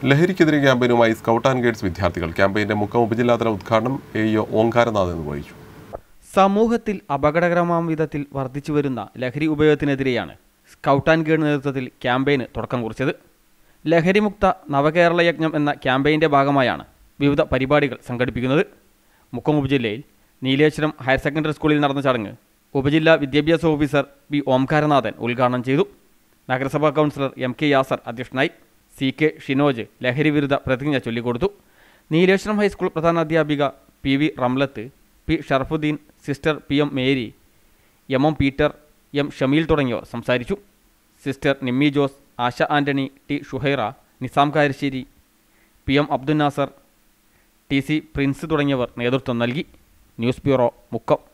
ലഹരിക്കെതിരെ ക്യാമ്പയിനുമായി scout and guides വിദ്യാർത്ഥികൾ ക്യാമ്പയിന്റെ മുക്കം ഉപജില്ലാതല ഉദ്ഘാടനം എ ഇ ഒ ഓങ്കാരനാഥ് നിർവഹിച്ചു സമൂഹത്തിൽ അപകടകരമാം വിധത്തിൽ വർദ്ധിച്ചു വരുന്ന ലഹരി ഉപയോഗത്തിനെതിരെയാണ് സ്കൗട്ട് ആൻഡ് ഗൈഡ് നേതൃത്വത്തിൽ ക്യാമ്പയിന് തുടക്കം കുറിച്ചത് ലഹരിമുക്ത നവകേരള യജ്ഞം എന്ന ക്യാമ്പയിൻ്റെ ഭാഗമായാണ് വിവിധ പരിപാടികൾ സംഘടിപ്പിക്കുന്നത് മുക്കം ഉപജില്ലയിൽ നീലേശ്വരം ഹയർ സെക്കൻഡറി സ്കൂളിൽ നടന്ന ചടങ്ങ് ഉപജില്ലാ വിദ്യാഭ്യാസ ഓഫീസർ ബി ഓംകാരനാഥൻ ഉദ്ഘാടനം ചെയ്തു നഗരസഭാ കൗൺസിലർ എം കെ യാസർ അധ്യക്ഷനായി സി കെ ഷിനോജ് ലഹരി വിരുദ്ധ പ്രതിജ്ഞ ചൊല്ലിക്കൊടുത്തു നീലേശ്വരം ഹൈസ്കൂൾ പ്രധാനാധ്യാപിക P V Ramlath P Sharafuddin sister P M Mary M M Peter M Shameel തുടങ്ങിയവർ സംസാരിച്ചു sister Nimmi Jose Asha Antony T Shuhaira Nizam Karassery P M Abdul Nasar T C Prince തുടങ്ങിയവർ നേതൃത്വം നൽകി ന്യൂസ് ബ്യൂറോ മുക്കം